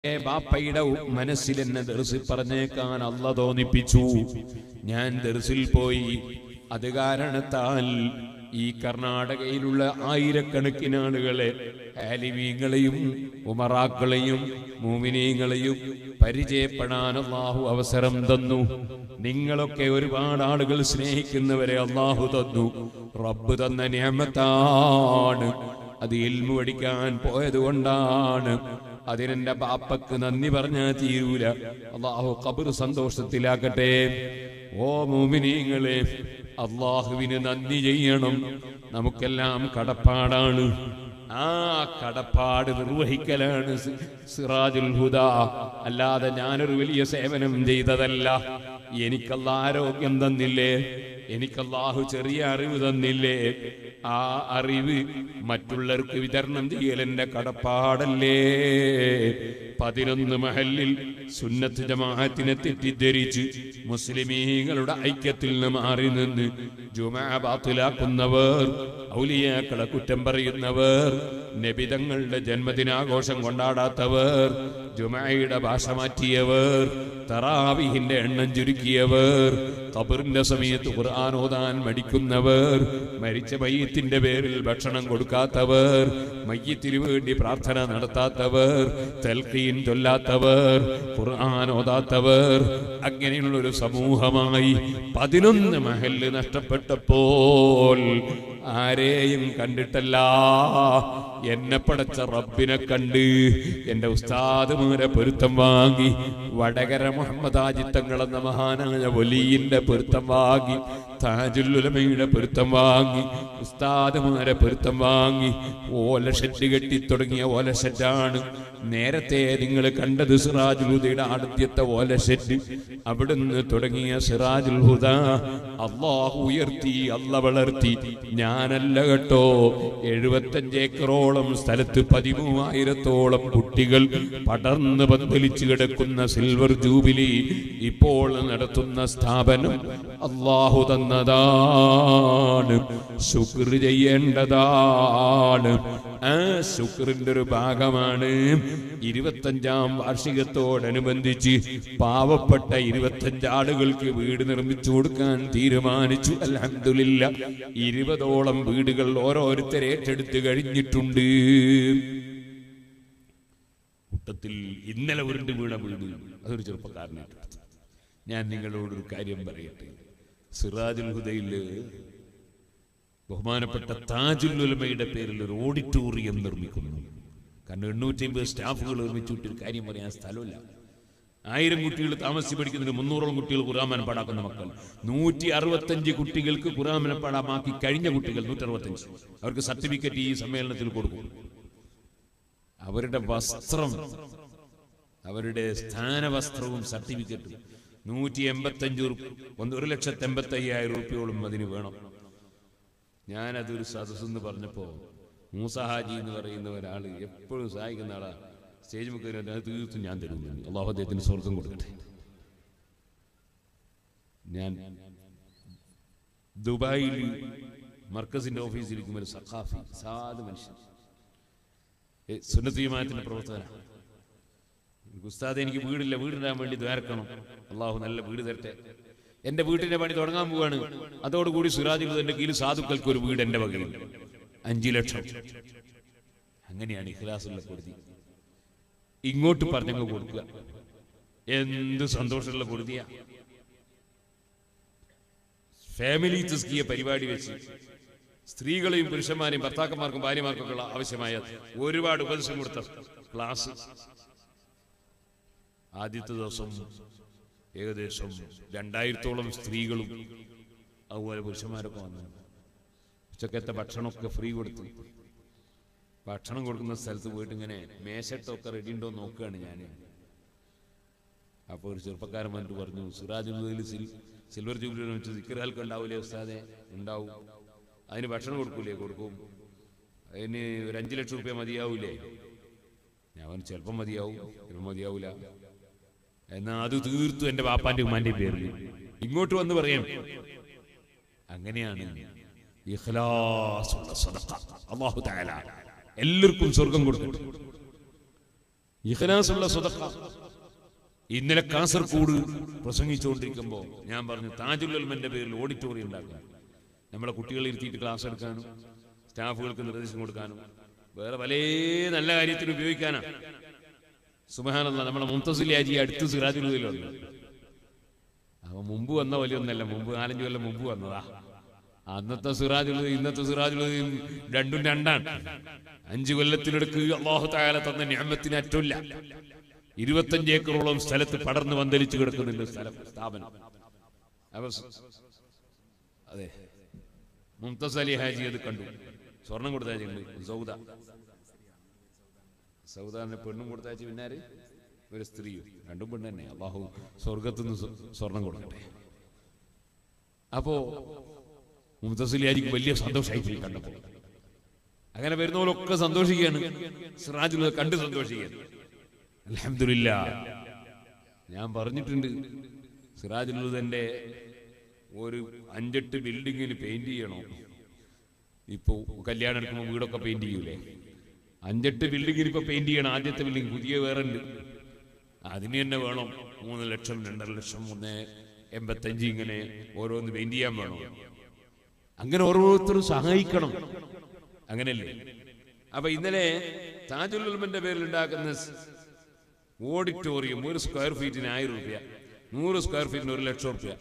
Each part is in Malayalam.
ഏ ബാപ്പയുടെ മനസ്സിൽ എന്നെ ദർസിൽ പറഞ്ഞേക്കാൻ അല്ല തോന്നിപ്പിച്ചു ഞാൻ ദർസിൽ പോയി അത് കാരണത്താൽ ഈ കർണാടകയിലുള്ള ആയിരക്കണക്കിന് ആളുകളെ ആലിമീങ്ങളെയും ഉമറാക്കളെയും മൂമിനീങ്ങളെയും പരിചയപ്പെടാൻ അള്ളാഹു അവസരം തന്നു നിങ്ങളൊക്കെ ഒരുപാട് ആളുകൾ സ്നേഹിക്കുന്നവരെ അള്ളാഹു തന്നു റബ്ബ് തന്ന നിയമത്താണ് അത് ഇൽമു പഠിക്കാൻ പോയത് കൊണ്ടാണ് അതിനെന്റെ ബാപ്പക്ക് നന്ദി പറഞ്ഞാൽ തീരൂല അള്ളാഹു കബർ സന്തോഷത്തിലാക്കട്ടെ ഓ മോമിനീങ്ങളെ അള്ളാഹുവിന് നന്ദി ചെയ്യണം നമുക്കെല്ലാം കടപ്പാടാണ് ആ കടപ്പാട് നിർവഹിക്കലാണ് സി- സിറാജുൽ ഹുദ അല്ലാതെ ഞാനൊരു വലിയ സേവനം ചെയ്തതല്ല എനിക്കല്ല ആരോഗ്യം തന്നില്ലേ എനിക്കല്ലാഹു ചെറിയ അറിവ് തന്നില്ലേ ആ അറിവ് മറ്റുള്ളവർക്ക് വിതരണം ചെയ്യൽ എന്റെ കടപ്പാടല്ലേ പതിനൊന്ന് മഹലിൽ സുന്നത്ത് ജമാഅത്തിനെ തെറ്റിദ്ധരിച്ച് മുസ്ലിമീങ്ങളുടെ ഐക്യത്തിൽ നിന്ന് മാറി നിന്ന് ജുമാ ബാത്തിലാക്കുന്നവർ ഔലിയാക്കളെ കുറ്റം പറയുന്നവർ നബിതങ്ങളുടെ ജന്മദിനാഘോഷം കൊണ്ടാടാത്തവർ ജുമായുടെ ഭാഷ മാറ്റിയവർ തറാവിഹിന്റെ എണ്ണം ചുരുക്കിയവർ ഖബറിന്റെ സമയത്ത് ഖുർആൻ ഓതാൻ മടിക്കുന്നവർ മരിച്ച മയ്യത്തിന്റെ പേരിൽ ഭക്ഷണം കൊടുക്കാത്തവർ മയ്യത്തിന് വേണ്ടി പ്രാർത്ഥന നടത്താത്തവർ തൽക്കീൻ ചൊല്ലാത്തവർ ഖുർആൻ ഓതാത്തവർ അങ്ങനെയുള്ള ഒരു സമൂഹമായി പതിനൊന്ന് മഹല് നഷ്ടപ്പെട്ടപ്പോൾ ആരെയും കണ്ടിട്ടല്ല എന്നെ പടച്ച റബ്ബിനെ കണ്ട് എന്റെ ഉസ്താദുമാരെ പൊരുത്തം വാങ്ങി വടകര മുഹമ്മദ് ആജിത്തങ്ങൾ എന്ന മഹാനായ വലിയിന്റെ പൊരുത്തം വാങ്ങി താജുല്ലുലമയുടെ പൊരുത്തം വാങ്ങി ഉസ്താദുമാരെ പൊരുത്തം വാങ്ങി ഓല ഷെഡ് കെട്ടി തുടങ്ങിയ ഓല ഷെഡാണ് നേരത്തെ നിങ്ങൾ കണ്ടത് സിറാജുൽ ഹുദയുടെ ആദ്യത്തെ ഓല ഷെഡ് അവിടുന്ന് തുടങ്ങിയ സിറാജുൽ ഹുദ അള്ളാഹു ഉയർത്തി അല്ല വളർത്തി ഞാനല്ല കേട്ടോ എഴുപത്തഞ്ച് ഏക്കറോളം സ്ഥലത്ത് പതിമൂവായിരത്തോളം കുട്ടികൾ പടർന്ന് പന്തലിച്ച് കിടക്കുന്ന സിൽവർ ജൂബിലി ഇപ്പോൾ നടത്തുന്ന സ്ഥാപനം അള്ളാഹു തന്നതാണ് ശുക്ർ ചെയ്യേണ്ടതാണ് ആ ശുക്രിന്റെ ഒരു ഭാഗമാണ് ഇരുപത്തഞ്ചാം വാർഷികത്തോടനുബന്ധിച്ച് പാവപ്പെട്ട ഇരുപത്തഞ്ച് ആളുകൾക്ക് വീട് നിർമ്മിച്ചു കൊടുക്കാൻ തീരുമാനിച്ചു അലഹമില്ല ഇരുപതോളം വീടുകൾ ഓരോരുത്തരെ ഏറ്റെടുത്ത് കഴിഞ്ഞിട്ടുണ്ട് കൂട്ടത്തിൽ ഇന്നലെ ഉരുണ്ട് വീണ വീട് അതൊരു ചെറുപ്പക്കാരനായിട്ട് ഞാൻ നിങ്ങളോടൊരു കാര്യം പറയട്ടെ സിറാജുൽ ഹുദയില് ബഹുമാനപ്പെട്ട താജുൽ ഉലമയുടെ പേരിൽ ഒരു ഓഡിറ്റോറിയം നിർമ്മിക്കുന്നു കാരണം എണ്ണൂറ്റി അമ്പത് സ്റ്റാഫുകൾ ഒരുമിച്ചിട്ട് ഒരു കാര്യം പറയാൻ സ്ഥലമില്ല ആയിരം കുട്ടികൾ താമസിച്ച് പഠിക്കുന്നതിന് മുന്നൂറോളം കുട്ടികൾ ഖുറാമന പാടാക്കുന്ന മക്കൾ നൂറ്റി അറുപത്തഞ്ച് കുട്ടികൾക്ക് ഖുറാമന പാടാമാക്കി കഴിഞ്ഞ കുട്ടികൾ നൂറ്റി അറുപത്തഞ്ച് അവർക്ക് സർട്ടിഫിക്കറ്റ് ഈ സമ്മേളനത്തിൽ കൊടുക്കും അവരുടെ വസ്ത്രം അവരുടെ സ്ഥാനവസ്ത്രവും സർട്ടിഫിക്കറ്റും നൂറ്റി എൺപത്തഞ്ച് ഒന്ന് ഒരു ലക്ഷത്തി എൺപത്തി അയ്യായിരം റുപ്യോളം അതിന് വേണം ഞാനതൊരു സദസ്സെന്ന് പറഞ്ഞപ്പോ മൂസ ഹാജി എന്ന് പറയുന്ന ഒരാൾ എപ്പോഴും സഹായിക്കുന്ന ആളാ സ്റ്റേജ് മുഖേന അത് തീർത്തും ഞാൻ തരുന്നു അള്ളാഹു അദ്ദേഹത്തിന് സ്വർഗം കൊടുക്കട്ടെ ഞാൻ ദുബായിൽ മർക്കസിന്റെ ഓഫീസിൽ ഇരിക്കുമ്പോൾ ഒരു സഖാഫി സാധു മനുഷ്യൻ ഏ, സുന്നത്ത് ജമാഅത്തിന്റെ പ്രവർത്തകനാണ് ഉസ്താദ് എനിക്ക് വീടില്ല വീടിടാൻ വേണ്ടി ദ്വാരക്കണം അള്ളാഹു നല്ല വീട് തരട്ടെ എന്റെ വീട്ടിന്റെ പണി തുടങ്ങാൻ പോവാണ് അതോടുകൂടി സുരാജുൽ എന്റെ കീഴിൽ സാധുക്കൾക്ക് ഒരു വീട് എന്റെ വകയിൽ അഞ്ചു ലക്ഷം അങ്ങനെയാണ് ഇഖ്ലാസുള്ള കൊടുതി ഇങ്ങോട്ട് പറഞ്ഞങ്ങ് കൊടുക്കുക എന്ത് സന്തോഷമുള്ള കൊടുതിയാ ഫാമിലി തസ്കിയ പരിപാടി വെച്ച് സ്ത്രീകളെയും പുരുഷന്മാരെയും ഭർത്താക്കന്മാർക്കും ഭാര്യമാർക്കും ഉള്ള ആവശ്യമായ ഒരുപാട് ഉപദേശം കൊടുത്ത ക്ലാസ് ആദ്യത്തെ ദിവസം ഏകദേശം രണ്ടായിരത്തോളം സ്ത്രീകളും അതുപോലെ പുരുഷന്മാരൊക്കെ വന്നു ഉച്ചക്കത്തെ ഭക്ഷണമൊക്കെ ഫ്രീ കൊടുത്തു ഭക്ഷണം കൊടുക്കുന്ന സ്ഥലത്ത് പോയിട്ട് ഇങ്ങനെ മേശട്ടൊക്കെ റെഡി ഉണ്ടോ എന്ന് നോക്കുകയാണ് ഞാൻ അപ്പോൾ ഒരു ചെറുപ്പക്കാരൻ വന്നിട്ട് പറഞ്ഞു സിറാജ് മുതൽ സിൽവർ ജൂബിലി വെച്ച് സിക്കറാൽക്ക് ഉണ്ടാവില്ലേ ഉസ്താദെ ഉണ്ടാവും അതിന് ഭക്ഷണം കൊടുക്കൂലേ കൊടുക്കും അതിന് ഒരു അഞ്ച് ലക്ഷം റുപ്യ മതിയാവൂലേ ഞാൻ പറഞ്ഞു ചിലപ്പം മതിയാവും ചിലപ്പം മതിയാവൂല എന്നാ അത് തീർത്തു എന്റെ ബാപ്പാന്റെ ഉമ്മാന്റെ പേരിൽ ഇങ്ങോട്ട് വന്ന് പറയാം അങ്ങനെയാണ് ഇഖ്ലാസുള്ള സദഖ. അല്ലാഹു തആല എല്ലാവർക്കും സ്വർഗം കൊടുക്കും ഇഖലാസുള്ള സ്വതക്ക ഇന്നലെ കാസർഗോഡ് പ്രസംഗിച്ചുകൊണ്ടിരിക്കുമ്പോൾ ഞാൻ പറഞ്ഞു താജുൽ ഉൽമന്റെ പേരിൽ ഓഡിറ്റോറിയം ഉണ്ടാക്കണം നമ്മളെ കുട്ടികളെ ഇരുത്തിയിട്ട് ക്ലാസ് എടുക്കാനും സ്റ്റാഫുകൾക്ക് നിർദ്ദേശം കൊടുക്കാനും വേറെ പല നല്ല കാര്യത്തിന് ഉപയോഗിക്കാനാ സുബഹാനല്ല നമ്മളെ മുംതസിലാജി അടുത്ത് സിറാജുലുണ്ട് അവ മുമ്പ് വന്ന വലിയൊന്നല്ല മുമ്പ് നാലഞ്ച് കൊല്ലം മുമ്പ് വന്നതാ അന്നത്തെ സിറാജുള്ളത് ഇന്നത്തെ സിറാജുള്ളത് രണ്ടും രണ്ടാണ് അഞ്ചു കൊല്ലത്തിനടുക്ക് അള്ളാഹു തായാല തന്ന ഞാമത്തിന് അറ്റമില്ല ഇരുപത്തഞ്ച് ഏക്കറോളം സ്ഥലത്ത് പടർന്ന് വന്തലിച്ചു കിടക്കുന്നുണ്ട് സ്ഥലം സ്ഥാപനം അവർ സ്- അതെ മുംതസ് അലി ഹാജി അത് കണ്ടു സ്വർണം കൊടുത്താച്ചുണ്ട് സൗദ സൗദാറിന് പെണ്ണും കൊടുത്താച്ച് പിന്നാര് ഒരു സ്ത്രീയും രണ്ടും പെണ്ണ് തന്നെ അള്ളാഹു സ്വർഗത്തുനിന്ന് സ്വ- സ്വർണം കൊടുക്കട്ടെ അപ്പോ മുംതസിലിയാരിക്ക് വലിയ സന്തോഷമായി പോയി കണ്ടപ്പോ അങ്ങനെ വരുന്നവരൊക്കെ സന്തോഷിക്കുകയാണ് സിറാജുൽ കണ്ട് സന്തോഷിക്കുകയാണ് അലഹമില്ല ഞാൻ പറഞ്ഞിട്ടുണ്ട് സിറാജുലുദന്റെ ഒരു അഞ്ചെട്ട് ബിൽഡിങ്ങിന് പെയിന്റ് ചെയ്യണോ ഇപ്പോ കല്യാണം എടുക്കുമ്പോൾ വീടൊക്കെ പെയിന്റ് ചെയ്യൂലേ അഞ്ചെട്ട് ബിൽഡിങ്ങിന് ഇപ്പൊ പെയിന്റ് ചെയ്യണം ആദ്യത്തെ ബിൽഡിംഗ് പുതിയ വേറെ ഉണ്ട് അതിന് തന്നെ വേണം മൂന്ന് ലക്ഷം രണ്ടര ലക്ഷം മൂന്ന് എൺപത്തഞ്ച് ഇങ്ങനെ ഓരോന്ന് പെയിന്റ് ചെയ്യാൻ വേണം അങ്ങനെ ഓരോരുത്തരും സഹായിക്കണം അങ്ങനെയല്ലേ അപ്പൊ ഇന്നലെ താജുൽ ഉൽമന്റെ പേരിൽ ഉണ്ടാക്കുന്ന സ് ഓഡിറ്റോറിയം ഒരു സ്ക്വയർ ഫീറ്റിന് ആയിരം റുപ്യ നൂറ് സ്ക്വയർ ഫീറ്റിന് ഒരു ലക്ഷം റുപ്യ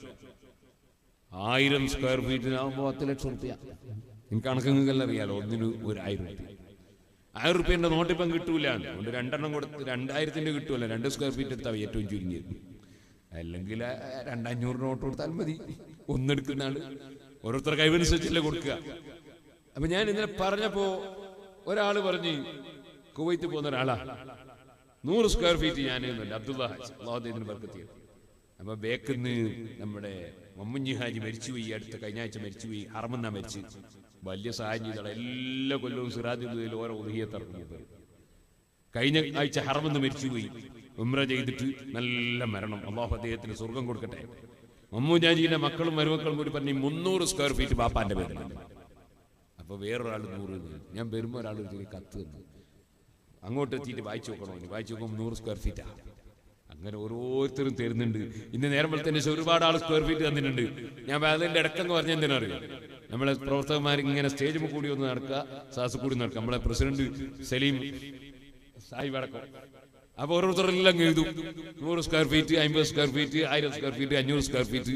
ആയിരം സ്ക്വയർ ഫീറ്റിനാകുമ്പോൾ പത്ത് ലക്ഷം റുപ്യ എനിക്ക് കണക്കെല്ലാം അറിയാലോ ഒന്നിന് ഒരു ആയിരം റുപ്യ ആയിരം റുപ്യന്റെ നോട്ടിപ്പം കിട്ടൂല അതുകൊണ്ട് രണ്ടെണ്ണം കൊടുത്ത് രണ്ടായിരത്തിന്റെ കിട്ടൂല രണ്ട് സ്ക്വയർ ഫീറ്റ് എടുത്താൽ ഏറ്റവും ചുരുങ്ങിയത് അല്ലെങ്കിൽ ആ രണ്ടഞ്ഞൂറ് നോട്ട് കൊടുത്താൽ മതി ഒന്നെടുക്കുന്ന ആള് ഓരോരുത്തർ കഴിവനുസരിച്ചല്ലേ കൊടുക്കുക അപ്പൊ ഞാൻ ഇന്നലെ പറഞ്ഞപ്പോ ഒരാള് പറഞ്ഞ് കുവൈത്ത് പോകുന്ന ഒരാളാ നൂറ് സ്ക്വയർ ഫീറ്റ് ഞാൻ അബ്ദുള്ള ഹാജി അള്ളാഹുദ്ദീന് ബർക്കത്തിയ അപ്പൊ ബേക്കിന്ന് നമ്മുടെ മമ്മുഞ്ഞി ഹാജി മരിച്ചുപോയി ഈ അടുത്ത കഴിഞ്ഞ ആഴ്ച മരിച്ചുപോയി ഹർമന്ന മരിച്ചു വലിയ സഹായം ചെയ്തോളാം എല്ലാ കൊല്ലവും സിറാജുദ്ദീൽ ഓരോ ഉദഹിയത്തിറങ്ങിയത് കഴിഞ്ഞ ആഴ്ച ഹറമെന്ന് മരിച്ചുപോയി ഉമ്ര ചെയ്തിട്ട് നല്ല മരണം അള്ളാഹു അദ്ദേഹത്തിന് സ്വർഗം കൊടുക്കട്ടെ മമ്മൂജാജിയുടെ മക്കളും മരുമക്കളും കൂടി പറഞ്ഞ് മുന്നൂറ് സ്ക്വയർ ഫീറ്റ് ബാപ്പാന്റെ പേരിലാണ് അപ്പൊ വേറൊരാൾ നൂറ് എന്ന്. ഞാൻ വരുമ്പോ ഒരാൾ ഒരു കത്ത് തന്നു അങ്ങോട്ട് എത്തിയിട്ട് വായിച്ചു നോക്കണോ ഇനി വായിച്ചു നോക്കുമ്പോൾ നൂറ് സ്ക്വയർ ഫീറ്റാ അങ്ങനെ ഓരോരുത്തരും തരുന്നുണ്ട് ഇന്ന് നേരം പോലെ തന്നെ ഒരുപാട് ആൾ സ്ക്വയർ ഫീറ്റ് തന്നിട്ടുണ്ട് ഞാൻ അതിന്റെ ഇടക്കെന്ന് പറഞ്ഞ എന്തിനാ അറിയാം നമ്മളെ പ്രവർത്തകന്മാർ ഇങ്ങനെ സ്റ്റേജ് കൂടി ഒന്ന് നടക്കുക സാസ് കൂടി നടക്കുക നമ്മളെ പ്രസിഡന്റ് സലീം സാഹിബ് അടക്കം അപ്പൊ ഓരോരുത്തരെല്ലാം അങ്ങ് എഴുതും നൂറ് സ്ക്വയർ ഫീറ്റ് അമ്പത് സ്ക്വയർ ഫീറ്റ് ആയിരം സ്ക്വയർ ഫീറ്റ് അഞ്ഞൂറ് സ്ക്വയർ ഫീറ്റ്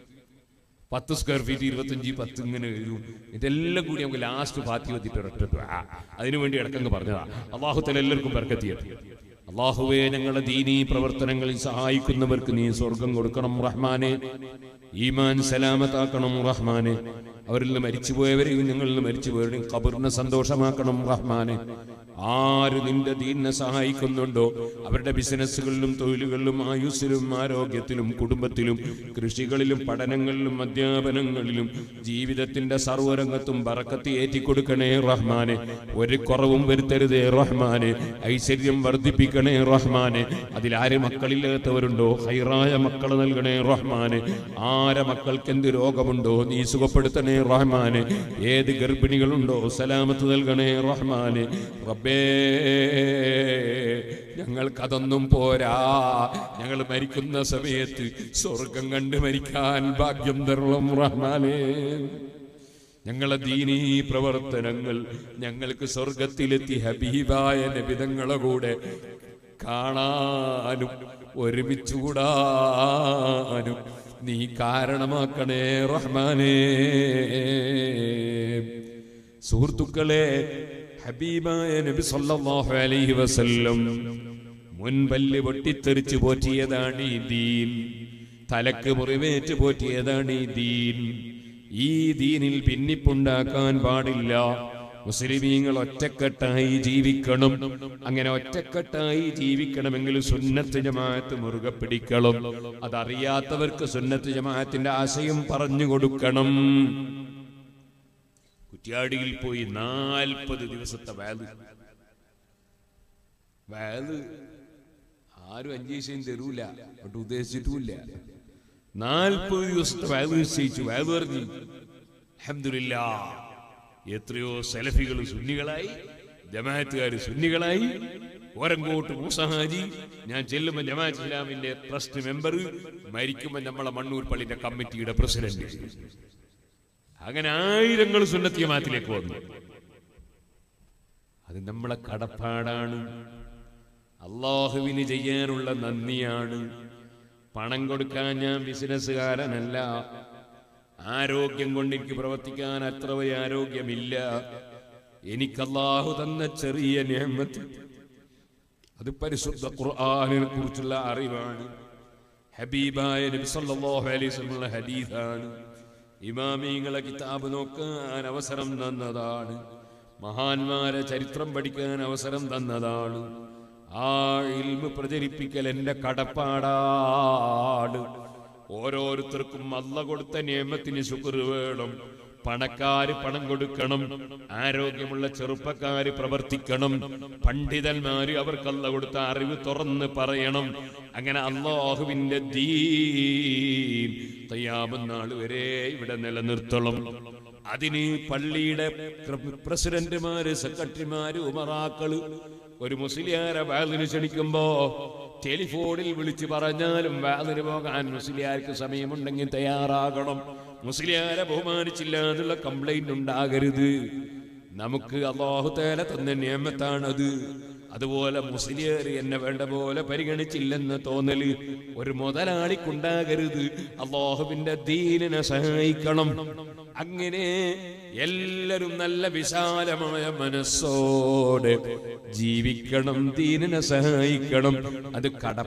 പത്ത് സ്ക്വയർ ഫീറ്റ് ഇരുപത്തഞ്ച് പത്ത് ഇങ്ങനെ എഴുതും ഇതെല്ലാം കൂടി നമുക്ക് ലാസ്റ്റ് പാത്തി വന്നിട്ട് ഒരൊറ്റ ദുആ. അതിനു വേണ്ടി ഇടക്കങ്ങ് പറഞ്ഞതാ അള്ളാഹുത്തല എല്ലാവർക്കും ബർക്കത്തിയത് അള്ളാഹുവേ ഞങ്ങളുടെ ദീനീ പ്രവർത്തനങ്ങളിൽ സഹായിക്കുന്നവർക്ക് നീ സ്വർഗം കൊടുക്കണം റഹ്മാനെ ഈമാൻ സലാമത്താക്കണം റഹ്മാനെ അവരിൽ നിന്ന് മരിച്ചുപോയവരെയും ഞങ്ങളിൽ നിന്ന് മരിച്ചുപോയവരെയും ഖബറിനെ സന്തോഷമാക്കണം റഹ്മാനെ ആര് നിന്റെ ദീനിനെ സഹായിക്കുന്നുണ്ടോ അവരുടെ ബിസിനസ്സുകളിലും തൊഴിലുകളിലും ആയുസ്സിലും ആരോഗ്യത്തിലും കുടുംബത്തിലും കൃഷികളിലും പഠനങ്ങളിലും അധ്യാപനങ്ങളിലും ജീവിതത്തിന്റെ സർവ്വരംഗത്തും ബറക്കത്ത് ഏറ്റിക്കൊടുക്കണേ റഹ്മാനെ ഒരു കുറവും വരുത്തരുതേ റഹ്മാനെ ഐശ്വര്യം വർദ്ധിപ്പിക്കണേ റഹ്മാനെ അതിലാര് മക്കളില്ലാത്തവരുണ്ടോ ഹൈറായ മക്കൾ നൽകണേ റഹ്മാനെ ആരെ മക്കൾക്ക് എന്ത് രോഗമുണ്ടോ നീ സുഖപ്പെടുത്തണേ റഹ്മാനെ ഏത് ഗർഭിണികളുണ്ടോ സലാമത്ത് നൽകണേ റഹ്മാനെ റബ്ബേ ഞങ്ങൾക്കതൊന്നും പോരാ ഞങ്ങൾ മരിക്കുന്ന സമയത്ത് സ്വർഗം കണ്ട് മരിക്കാൻ ഭാഗ്യം തരണം റഹ്മാനെ ഞങ്ങളെ ദീനീ പ്രവർത്തനങ്ങൾ ഞങ്ങൾക്ക് സ്വർഗത്തിലെത്തി ഹബീബായ നബിതങ്ങളെ കൂടെ കാണാനും ഒരുമിച്ചുകൂടാനും നീ കാരണമാക്കണേ റഹ്മാനേ സുഹൃത്തുക്കളെ ഹബീബായ നബി സല്ലല്ലാഹു അലൈഹി വസല്ലം മുൻപല്ല് പൊട്ടിത്തെറിച്ച് പോറ്റിയതാണ് ഈ ദീൻ തലക്ക് മുറിവേറ്റ് പോറ്റിയതാണ് ഈ ദീൻ ഈ ദീനിൽ ഭിന്നിപ്പുണ്ടാക്കാൻ പാടില്ല മുസ്ലിമീങ്ങൾ ഒറ്റക്കെട്ടായി ജീവിക്കണം അങ്ങനെ ഒറ്റക്കെട്ടായി ജീവിക്കണമെങ്കിൽ സുന്നത്ത് ജമാഅത്ത് മുറുകെ പിടിക്കണം അതറിയാത്തവർക്ക് സുന്നത്ത് ജമാഅത്തിന്റെ ആശയം പറഞ്ഞു കൊടുക്കണം കുറ്റ്യാടിയിൽ പോയി നാൽപ്പത് ദിവസത്തെ വേല് വേല് ആരും അഞ്ച് ദിവസം തരൂല അവിടെ ഉദ്ദേശിച്ചിട്ടുമില്ല നാൽപ്പത് ദിവസത്തെ വേല് നിശ്ചയിച്ചു വേല് പറഞ്ഞു അൽഹംദുലില്ലാ എത്രയോ സെലഫികൾ സുന്നികളായി ജമാഅത്തുകാർ സുന്നികളായി ഓരങ്കോട്ട് മൂസഹാജി ഞാൻ ചെല്ലുമ്പോൾ ജമാഅത്ത് ഇസ്ലാമിന്റെ ട്രസ്റ്റ് മെമ്പർ മരിക്കുമ്പോൾ നമ്മളെ മണ്ണൂർ പള്ളിന്റെ കമ്മിറ്റിയുടെ പ്രസിഡന്റ് അങ്ങനെ ആയിരങ്ങൾ സുന്നത്തിയമാത്തിലേക്ക് വന്നു അത് നമ്മളെ കടപ്പാടാണ് അള്ളാഹുവിന് ചെയ്യാനുള്ള നന്ദിയാണ് പണം കൊടുക്കാൻ ഞാൻ ബിസിനസ്സുകാരനല്ല ആരോഗ്യം കൊണ്ട് എനിക്ക് പ്രവർത്തിക്കാൻ അത്ര വലിയ ആരോഗ്യമില്ല എനിക്ക് അള്ളാഹു തന്ന ചെറിയ നിയമത്ത് അത് പരിശുദ്ധ ഖുർആാനിനെ കുറിച്ചുള്ള അറിവാണ് ഹബീബായ നബി സല്ലല്ലാഹു അലൈഹി വസല്ലമയുടെ ഹദീസാണ് ഇമാമീങ്ങളെ കിതാബ് നോക്കാൻ അവസരം തന്നതാണ് മഹാന്മാരെ ചരിത്രം പഠിക്കാൻ അവസരം തന്നതാണ് ആ ഇൽമ് പ്രചരിപ്പിക്കൽ എന്റെ കടപ്പാടാണ് ഓരോരുത്തർക്കും അല്ല കൊടുത്ത നിയമത്തിന് ശുക്ർ വേണം പണക്കാര് പണം കൊടുക്കണം ആരോഗ്യമുള്ള ചെറുപ്പക്കാര് പ്രവർത്തിക്കണം പണ്ഡിതന്മാര് അവർക്കല്ല കൊടുത്ത അറിവ് തുറന്ന് പറയണം അങ്ങനെ അള്ളാഹുവിന്റെ ദീൻ തയ്യാമെന്നാൾ വരെ ഇവിടെ നിലനിർത്തണം അതിന് പള്ളിയുടെ പ്ര- പ്രസിഡന്റുമാര് സെക്രട്ടറിമാര് ഉമറാക്കള് ഒരു മുസ്ലിയാരെ വാതിന് ക്ഷണിക്കുമ്പോ ടെലിഫോണിൽ വിളിച്ച് പറഞ്ഞാലും വാതിന് പോകാൻ മുസ്ലിയാർക്ക് സമയമുണ്ടെങ്കിൽ തയ്യാറാകണം മുസ്ലിയാരെ ബഹുമാനിച്ചില്ല എന്നുള്ള കംപ്ലൈന്റ് ഉണ്ടാകരുത് നമുക്ക് അള്ളാഹു തേല തന്ന നിയമത്താണത് അതുപോലെ മുസ്ലിയർ എന്നെ വേണ്ട പോലെ പരിഗണിച്ചില്ലെന്ന് തോന്നല് ഒരു മുതലാളിക്കുണ്ടാകരുത് അള്ളാഹുവിന്റെ ദീനിനെ സഹായിക്കണം അങ്ങനെ എല്ലാരും നല്ല വിശാലമായ മനസ്സോടെ ജീവിക്കണം ദീനിനെ സഹായിക്കണം അത്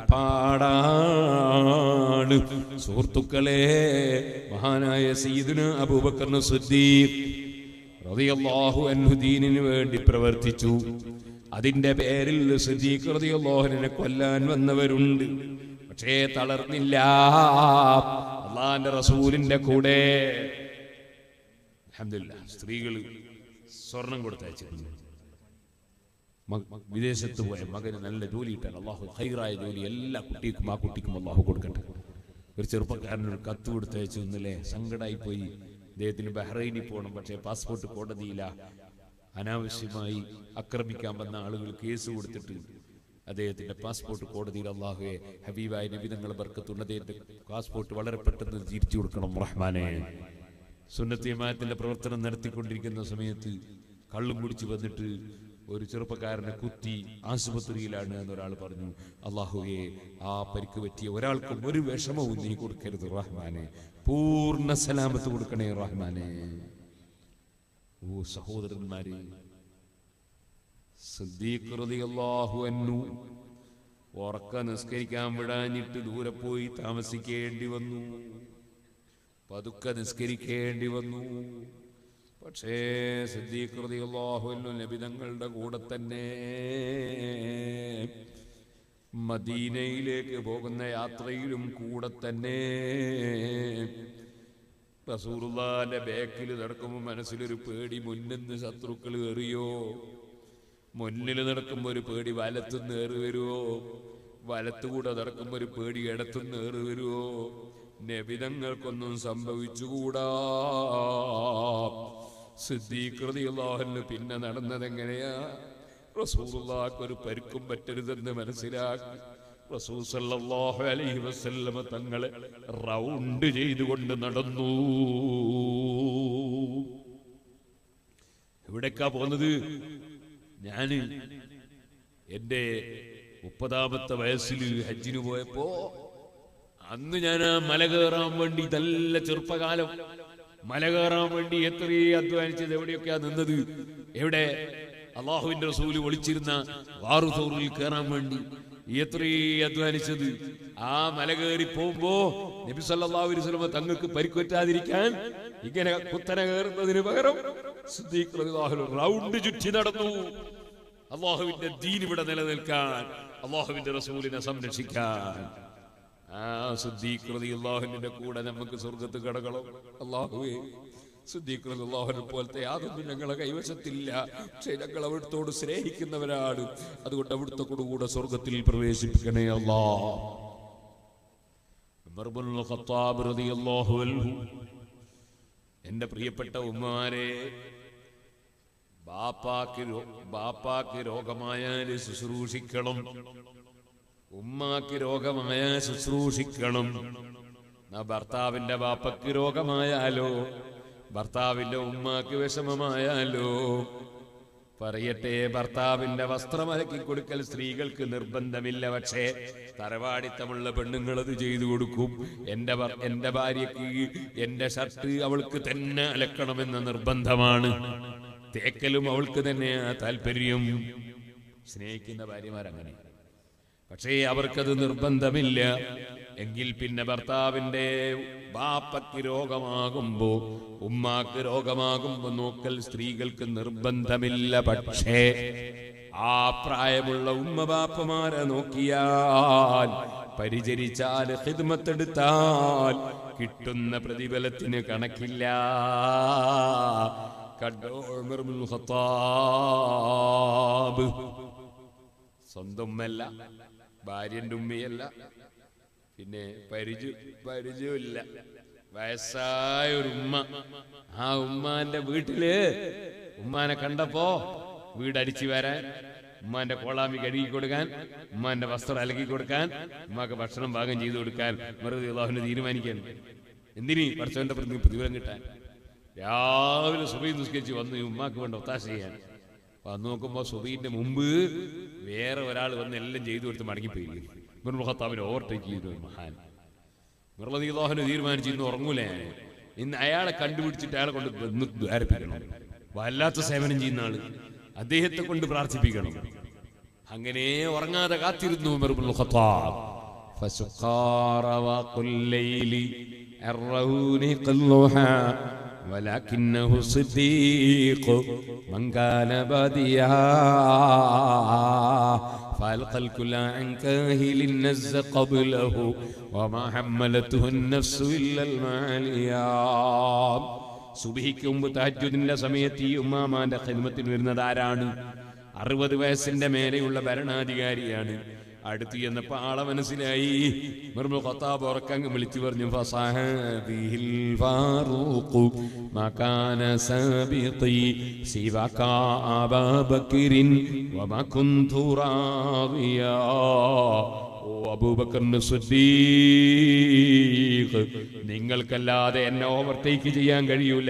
കടപ്പാടാണ് സുഹൃത്തുക്കളെ മഹാനായ സീദിന് അബൂബക്കറിന് സുദ്ദീഖ് റളിയല്ലാഹു അൻഹു ദീനിനു വേണ്ടി പ്രവർത്തിച്ചു അതിന്റെ പേരിൽ സിദ്ദീഖ് റളിയല്ലാഹുവിനെ കൊല്ലാൻ വന്നവരുണ്ട് പക്ഷേ തളർന്നില്ല അള്ളാന്റെ റസൂലിന്റെ കൂടെ അൽഹംദുലില്ലാ സ്ത്രീകൾ സ്വർണം കൊടുത്തയച്ചിരുന്നു മ- വിദേശത്ത് പോയ മകന് നല്ല ജോലി കിട്ടാൻ അള്ളാഹു ഹൈറായ ജോലി എല്ലാ കുട്ടിക്കും ആ കുട്ടിക്കും അള്ളാഹു കൊടുക്കട്ടെ ഒരു ചെറുപ്പക്കാരന് ഒരു കത്ത് കൊടുത്തയച്ചു ഇന്നലെ സങ്കടമായി പോയി അദ്ദേഹത്തിന് ബഹ്റൈനിൽ പോകണം പക്ഷേ പാസ്പോർട്ട് കോടതിയില്ല അനാവശ്യമായി ആക്രമിക്കാൻ വന്ന ആളുകൾ കേസ് കൊടുത്തിട്ട് അദ്ദേഹത്തിന്റെ പാസ്പോർട്ട് കോടതിയിൽ അള്ളാഹുവെ ഹബീബായ നബിതങ്ങൾ ബർക്കത്തുള്ള അദ്ദേഹത്തിന്റെ പാസ്പോർട്ട് വളരെ പെട്ടെന്ന് തിരിച്ചു കൊടുക്കണം റഹ്മാനെ സുന്നത്ത് ജമാഅത്തിന്റെ പ്രവർത്തനം നടത്തിക്കൊണ്ടിരിക്കുന്ന സമയത്ത് കള്ളും കുടിച്ച് വന്നിട്ട് ഒരു ചെറുപ്പക്കാരനെ കുത്തി ആശുപത്രിയിലാണ് എന്നൊരാൾ പറഞ്ഞു അള്ളാഹുവെ ആ പരിക്ക് പറ്റിയ ഒരാൾക്കും ഒരു വിഷമവും നീ കൊടുക്കരുത് റഹ്മാനെ പൂർണ്ണ സലാമത്ത് കൊടുക്കണേ റഹ്മാനെ ഓ സഹോദരന്മാരെ സിദ്ദീഖ് റളിയല്ലാഹു അൻഹു ഉറക്ക നിസ്കരിക്കാൻ വിടാഞ്ഞിട്ട് ദൂരെ പോയി താമസിക്കേണ്ടി വന്നു പതുക്കെ നിസ്കരിക്കേണ്ടി വന്നു പക്ഷേ സിദ്ദീഖ് റളിയല്ലാഹു അൻഹു നബിതങ്ങളുടെ കൂടെ തന്നെ മദീനയിലേക്ക് പോകുന്ന യാത്രയിലും കൂടെ തന്നെ റസൂറുള്ളാന്റെ ബാക്കിൽ നടക്കുമ്പോൾ മനസ്സിലൊരു പേടി മുന്നിന്ന് ശത്രുക്കൾ എറിയോ മുന്നിൽ നടക്കുമ്പോൾ ഒരു പേടി വലത്തുനിന്ന് ഏറി വരുവോ വലത്തുകൂടെ നടക്കുമ്പോൾ ഒരു പേടി ഇടത്തുനിന്ന് ഏറി വരുവോ നബിതങ്ങൾക്കൊന്നും സംഭവിച്ചുകൂടാ സിദ്ധീകൃതിയുള്ളാഹന് പിന്നെ നടന്നത് എങ്ങനെയാ റസൂലുള്ളാഹ്ക്ക് ഒരു പരുക്കും പറ്റരുതെന്ന് മനസ്സിലാക്കി റസൂൽ സല്ലല്ലാഹു അലൈഹി വസല്ലമ തങ്ങളെ റൗണ്ട് ചെയ്തുകൊണ്ട് നടന്നു എവിടേക്കാ പോകുന്നത് ഞാന് എന്റെ മുപ്പതാമത്തെ വയസ്സിൽ ഹജ്ജിന് പോയപ്പോ അന്ന് ഞാൻ ആ മല കയറാൻ വേണ്ടി നല്ല ചെറുപ്പകാലം മല കയറാൻ വേണ്ടി എത്രയും അധ്വാനിച്ചത് എവിടെയൊക്കെയാ നിന്നത് എവിടെ അള്ളാഹുവിന്റെ റസൂല് ഒളിച്ചിരുന്ന വാറുതോറിൽ കയറാൻ വേണ്ടി എത്രയും അധ്വാനിച്ചത് ആ മല കയറി പോകുമ്പോ നബി സല്ലല്ലാഹു അലൈഹി വസല്ലമ തങ്ങൾക്ക് പരിക്കുപറ്റാതിരിക്കാൻ ഇങ്ങനെ കുത്തനെ കയറുന്നതിന് പകരം സിദ്ദീഖ് റളിയല്ലാഹു അൻഹു റൗണ്ട് ചുറ്റി നടന്നു അള്ളാഹുവിന്റെ ദീൻ ഇവിടെ നിലനിൽക്കാൻ അള്ളാഹുവിന്റെ റസൂലിനെ സംരക്ഷിക്കാൻ ആ സിദ്ദീഖ് അള്ളാഹുവിന്റെ കൂടെ നമുക്ക് സ്വർഗത്ത് കിടക്കണം അള്ളാഹുവേ സിദ്ദീഖ് അള്ളാഹുവിനെ പോലത്തെ യാതൊന്നും ഞങ്ങളെ കൈവശത്തില്ല പക്ഷേ ഞങ്ങൾ അവിടുത്തോട് സ്നേഹിക്കുന്നവരാണ് അതുകൊണ്ട് അവിടുത്തെ കൂടെ സ്വർഗത്തിൽ പ്രവേശിപ്പിക്കണേ അല്ലാ ഉമർ ഇബ്നുൽ ഖത്താബ് റളിയല്ലാഹു അൻഹു എന്റെ പ്രിയപ്പെട്ട ഉമ്മമാരെ ബാപ്പാക്ക് രോ- ബാപ്പാക്ക് രോഗമായാൽ ശുശ്രൂഷിക്കണം ഉമ്മാക്ക് രോഗമായ ശുശ്രൂഷിക്കണം എന്നാ ഭർത്താവിന്റെ ബാപ്പക്ക് രോഗമായാലോ ഭർത്താവിന്റെ ഉമ്മാക്ക് വിഷമമായാലോ പറയട്ടെ ഭർത്താവിന്റെ വസ്ത്രം അലക്കി കൊടുക്കൽ സ്ത്രീകൾക്ക് നിർബന്ധമില്ല പക്ഷേ തറവാടിത്തമുള്ള പെണ്ണുങ്ങൾ അത് ചെയ്തു കൊടുക്കും എന്റെ ഭർ- എന്റെ ഭാര്യക്ക് എന്റെ ഷർട്ട് അവൾക്ക് തന്നെ അലക്കണമെന്ന നിർബന്ധമാണ് തേക്കലും അവൾക്ക് തന്നെയാ താല്പര്യം സ്നേഹിക്കുന്ന ഭാര്യമാരങ്ങനെ പക്ഷേ അവർക്കത് നിർബന്ധമില്ല എങ്കിൽ പിന്നെ ഭർത്താവിന്റെ ബാപ്പയ്ക്ക് രോഗമാകുമ്പോ ഉമ്മാക്ക് രോഗമാകുമ്പോ നോക്കൽ സ്ത്രീകൾക്ക് നിർബന്ധമില്ല പക്ഷേ ആ പ്രായമുള്ള ഉമ്മ ബാപ്പമാരെ നോക്കിയാൽ പരിചരിച്ചാൽ ഹിദ്മത്തെടുത്താൽ കിട്ടുന്ന പ്രതിഫലത്തിന് കണക്കില്ല കണ്ടോ ഉമർ ഇബ്നുൽ ഖത്താബ് സ്വന്തം ഉമ്മയല്ല ഭാര്യന്റെ ഉമ്മയല്ല പിന്നെ പരിചയ പരിചയമില്ല വയസ്സായ ഒരു ഉമ്മ ആ ഉമ്മാന്റെ വീട്ടില് ഉമ്മാനെ കണ്ടപ്പോ വീടടിച്ചു വരാൻ ഉമ്മാന്റെ കോളാമ്പി കഴുകി കൊടുക്കാൻ ഉമ്മാന്റെ വസ്ത്രം അലക്കി കൊടുക്കാൻ ഉമ്മാക്ക് ഭക്ഷണം പാകം ചെയ്തു കൊടുക്കാൻ വെറുതെ അള്ളാഹുവിനെ തീരുമാനിക്കാൻ എന്തിനീ പഠിച്ചവന്റെ പ്രതി പ്രതിഫലം കിട്ടാൻ രാവിലെ സുബൈ നിസ്കരിച്ച് വന്ന് ഈ ഉമ്മാക്ക് വേണ്ട ഒത്താശ ചെയ്യാൻ വന്ന് നോക്കുമ്പോ സുബൈന്റെ മുമ്പ് വേറെ ഒരാൾ വന്ന് എല്ലാം ചെയ്തു കൊടുത്ത് മടങ്ങിപ്പോയി മുഹത്താവിനെ ഓവർടേക്ക് ചെയ്തു ഒരു മഹാൻ മുറലീദോഹന് തീരുമാനിച്ചു ഇന്ന് ഉറങ്ങൂല ഞാൻ ഇന്ന് അയാളെ കണ്ടുപിടിച്ചിട്ട് അയാളെ കൊണ്ട് ഒന്ന് ദ്വാരപ്പിക്കണം വല്ലാത്ത സേവനം ചെയ്യുന്ന ആള് അദ്ദേഹത്തെ കൊണ്ട് പ്രാർത്ഥിപ്പിക്കണം അങ്ങനെ ഉറങ്ങാതെ കാത്തിരുന്നു ഉമർ ഇബ്നുൽ ഖത്താബ് فسقار وقل الليل الرهون قلها ولكنه صديق من كان بديا فألقى الكل عن كاهل النز قبله وما حملته النفس إلا المعاليام സുബഹിക്ക് മുമ്പ് തഹജുദിന്റെ സമയത്ത് ഈ ഉമ്മാമാന്റെ ഖിദ്മത്തിൽ വരുന്നത് ആരാണ് അറുപത് വയസ്സിന്റെ മേലെയുള്ള ഭരണാധികാരിയാണ് അടുത്ത് ചെന്നപ്പോ ആളെ മനസ്സിലായി നിർമ്മൽ ഖത്താബ് ഉറക്കങ്ങ് വിളിച്ചു പറഞ്ഞു ഫസാഹദിഹിൽ ഫാറൂഖു മകാന സാബിഖി സിവക അബൂബക്കറിൻ വമാ കുന്തു റാദിയാ ഓ അബൂബക്കറിന് സിദ്ദീഖ് നിങ്ങൾക്കല്ലാതെ എന്നെ ഓവർടേക്ക് ചെയ്യാൻ കഴിയൂല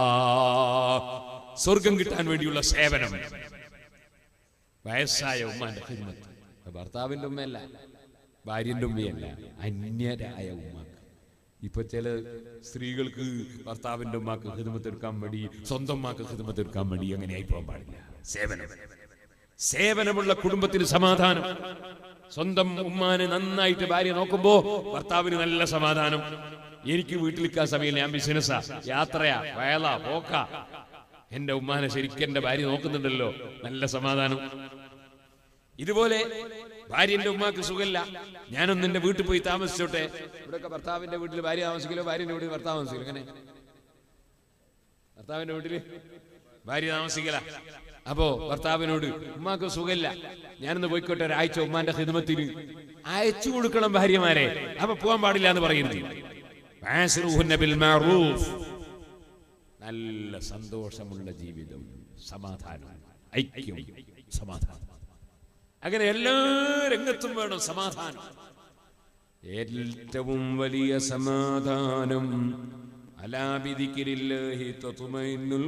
സ്വർഗം കിട്ടാൻ വേണ്ടിയുള്ള സേവനം വയസ്സായ ഉമ്മാന്റെ ഹിദ്മത്ത് ഭർത്താവിന്റെ ഉമ്മയല്ല ഭാര്യന്റെ ഉമ്മയല്ല അന്യരായ ഉമ്മാക്ക് ഇപ്പൊ ചില സ്ത്രീകൾക്ക് ഭർത്താവിന്റെ ഉമ്മാക്ക് ഹിദ്മത്ത് എടുക്കാൻ വേണ്ടി സ്വന്തം ഉമ്മാക്ക് ഹിദ്മത്ത് എടുക്കാൻ വേണ്ടി അങ്ങനെ ആയി പോകാൻ പാടില്ല സേവനം സേവനമുള്ള കുടുംബത്തിന് സമാധാനം സ്വന്തം ഉമ്മാനെ നന്നായിട്ട് ഭാര്യ നോക്കുമ്പോ ഭർത്താവിന് നല്ല സമാധാനം എനിക്ക് വീട്ടിലിരിക്കാൻ സമയമില്ല ഞാൻ ബിസിനസ്സാ യാത്രയാ വയല പോക്ക എന്റെ ഉമ്മാനെ ശരിക്കും എന്റെ ഭാര്യ നോക്കുന്നുണ്ടല്ലോ നല്ല സമാധാനം ഇതുപോലെ ഭാര്യന്റെ ഉമ്മാക്ക് സുഖമില്ല ഞാനൊന്ന് എന്റെ വീട്ടിൽ പോയി താമസിച്ചോട്ടെ ഇവിടെയൊക്കെ ഭർത്താവിന്റെ വീട്ടിൽ ഭാര്യ താമസിക്കലോ ഭാര്യന്റെ വീട്ടിൽ ഭർത്താവ് താമസിക്കലോ എങ്ങനെ ഭർത്താവിന്റെ വീട്ടില് ഭാര്യ താമസിക്കല അപ്പോ ഭർത്താവിനോട് ഉമ്മാക്ക് സുഖമില്ല ഞാനൊന്ന് പോയിക്കോട്ടെ ഒരാഴ്ച ഉമ്മാന്റെ ഹിദ്മത്തിന് അയച്ചു കൊടുക്കണം ഭാര്യമാരെ അപ്പൊ പോകാൻ പാടില്ല എന്ന് പറയുന്നത് ഫാസിറുഹുന്ന ബിൽ മഅറൂഫ്. നല്ല സന്തോഷമുള്ള ജീവിതം സമാധാനം ഐക്യം സമാധാനം അങ്ങനെ എല്ലാ രംഗത്തും വേണം സമാധാനം ഏറ്റവും വലിയ സമാധാനം അലാബിദിക്കിരില്ലാഹി തത്മഇന്നുൽ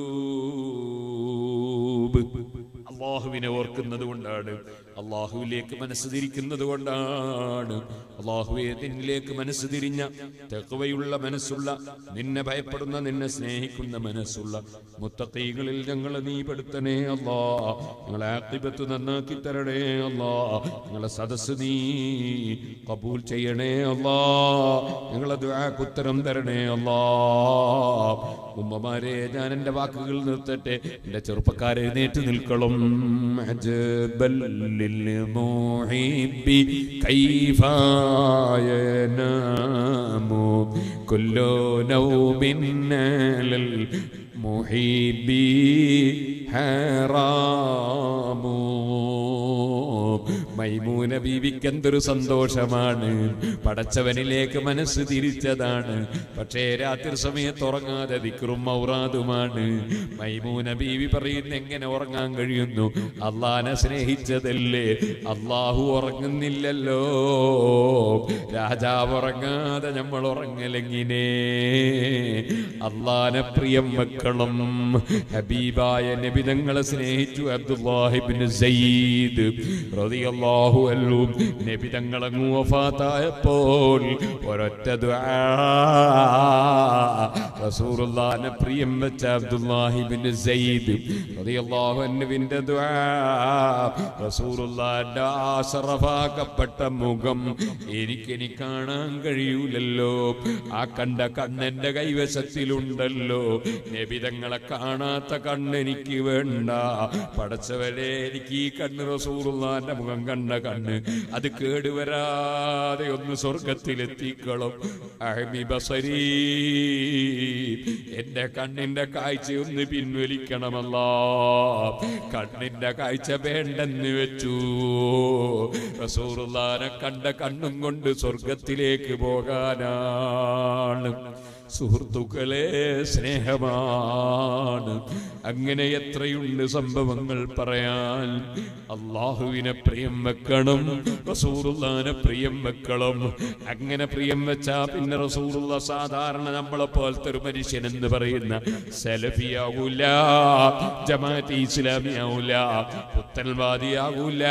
ഖുലൂബ് അള്ളാഹുവിനെ ഓർക്കുന്നത് കൊണ്ടാണ് അള്ളാഹുവിലേക്ക് മനസ്സ് തിരിക്കുന്നത് കൊണ്ടാണ് അള്ളാഹുവെ നിന്നിലേക്ക് മനസ്സ് തിരിഞ്ഞ തെക്കുവയുള്ള മനസ്സുള്ള നിന്നെ ഭയപ്പെടുന്ന നിന്നെ സ്നേഹിക്കുന്ന മനസ്സുള്ള മുത്തക്കൈകളിൽ ഞങ്ങളെ നീ പെടുത്തണേ അല്ലാ ഞങ്ങളെ ആക്തിപത്ത് നന്നാക്കി തരണേ അല്ലാ ഞങ്ങളെ സദസ് നീ കബൂൽ ചെയ്യണേ അല്ലാ ഞങ്ങളെ ഉത്തരം തരണേ അല്ലാ ഉമ്മമാരെ ഞാൻ എൻ്റെ വാക്കുകൾ നിർത്തട്ടെ എൻ്റെ ചെറുപ്പക്കാരെ എഴുന്നേറ്റ് നിൽക്കണം അജബൽ للمحب كيف ينام كل نوم على المحب حرام മൈമൂന ബീവിക്ക് എന്തൊരു സന്തോഷമാണ് പടച്ചവനിലേക്ക് മനസ്സ് തിരിച്ചതാണ് പക്ഷേ രാത്രി സമയത്ത് ഉറങ്ങാതെ ദിക്റും ഔറാദുമാണ് മൈമൂന ബീവി പറയുന്ന എങ്ങനെ ഉറങ്ങാൻ കഴിയുന്നു അള്ളാനെ സ്നേഹിച്ചതല്ലേ അള്ളാഹു ഉറങ്ങുന്നില്ലല്ലോ രാജാവ് ഉറങ്ങാതെ നമ്മൾ ഉറങ്ങലെങ്ങിനെ അള്ളാനെ പ്രിയം വെക്കണം ഹബീബായ നബി തങ്ങളെ സ്നേഹിച്ചു അബ്ദുല്ലാഹിബിൻ സയ്യിദ് റളിയല്ലാഹു അൻഹു നബി തങ്ങളെ വഫാത്തായപ്പോൾ ഒരൊറ്റ ദുആ റസൂലുള്ളാഹിനെ പ്രിയം വെച്ച അബ്ദുല്ലാഹിബിൻ സയ്യിദ് റളിയല്ലാഹു അൻഹുവിന്റെ ദുആ റസൂലുള്ളാഹിന്റെ ആശറഫാക്കപ്പെട്ട മുഖം എനിക്കെനി കാണാൻ കഴിയൂലല്ലോ ആ കണ്ട കണ്ണെന്റെ കൈവശത്തിലുണ്ടല്ലോ നബിതങ്ങളെ കാണാത്ത കണ്ണെനിക്ക് വേണ്ട പടച്ചവരെ എനിക്ക് ഈ കണ്ണ് റസൂറുള്ളാന്റെ മുഖം കണ്ട കണ്ണ് അത് കേടുവരാതെ ഒന്ന് സ്വർഗത്തിലെത്തിക്കണം അഹമി ബസരീ എന്റെ കണ്ണിന്റെ കാഴ്ച ഒന്ന് പിൻവലിക്കണമല്ല കണ്ണിന്റെ കാഴ്ച വേണ്ടെന്ന് വെച്ചു റസൂറുള്ളാനെ കണ്ട കണ്ണും കൊണ്ട് സ്വർഗത്തിലേക്ക് പോകാനാണ് സുഹൃത്തുക്കളെ സ്നേഹമാണ് അങ്ങനെ എത്രയുണ്ട് സംഭവങ്ങൾ പറയാൻ അള്ളാഹുവിനെ പ്രിയം വെക്കണം റസൂറുല്ലാനെ പ്രിയം വെക്കണം അങ്ങനെ പ്രിയം വെച്ചാ പിന്നെ റസൂറുള്ള സാധാരണ നമ്മളെ പോലത്തെ ഒരു മനുഷ്യൻ എന്ന് പറയുന്ന സെലഫിയാവൂല ജമാഅത്ത് ഇസ്ലാമിയാവൂല പുത്തൽവാദിയാവൂല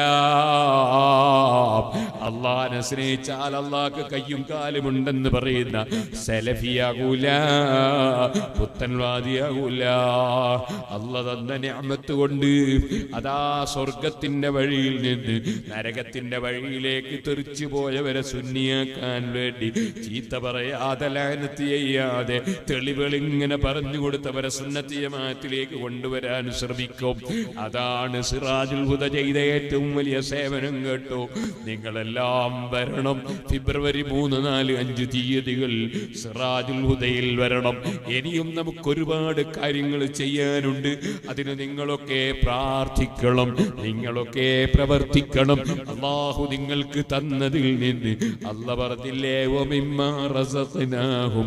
അള്ളാഹിനെ സ്നേഹിച്ചാൽ അള്ളാഹ്ക്ക് കയ്യും കാലും ഉണ്ടെന്ന് പറയുന്ന സെലഫിയാകൂല പുത്തൻവാദിയാകൂല അല്ല തന്ന ഞാമത്ത് കൊണ്ട് അതാ സ്വർഗത്തിന്റെ വഴിയിൽ നിന്ന് നരകത്തിന്റെ വഴിയിലേക്ക് തെറിച്ചു പോയവരെ സുന്നിയാക്കാൻ വേണ്ടി ചീത്ത പറയാതെ ലാനത്ത് ചെയ്യാതെ തെളിവുകൾ ഇങ്ങനെ പറഞ്ഞു കൊടുത്തവരെ സുന്നത്തിയമാത്തിലേക്ക് കൊണ്ടുവരാൻ ശ്രമിക്കും അതാണ് സിറാജുൽ ഹുദ ചെയ്ത ഏറ്റവും വലിയ സേവനം കേട്ടോ നിങ്ങളെല്ലാം വരണം ഫെബ്രുവരി മൂന്ന് നാല് അഞ്ച് തീയതികൾ സിറാജുൽ ഹുദയിൽ വരണം ഇനിയും നമുക്ക് ഒരുപാട് കാര്യങ്ങൾ ചെയ്യാനുണ്ട് അതിന് നിങ്ങളൊക്കെ പ്രാർത്ഥിക്കണം നിങ്ങളൊക്കെ പ്രവർത്തിക്കണം അള്ളാഹു നിങ്ങൾക്ക് തന്നതിൽ നിന്ന് അല്ല പറഞ്ഞില്ലേ "വമിമ്മാ റസഖ്നാഹും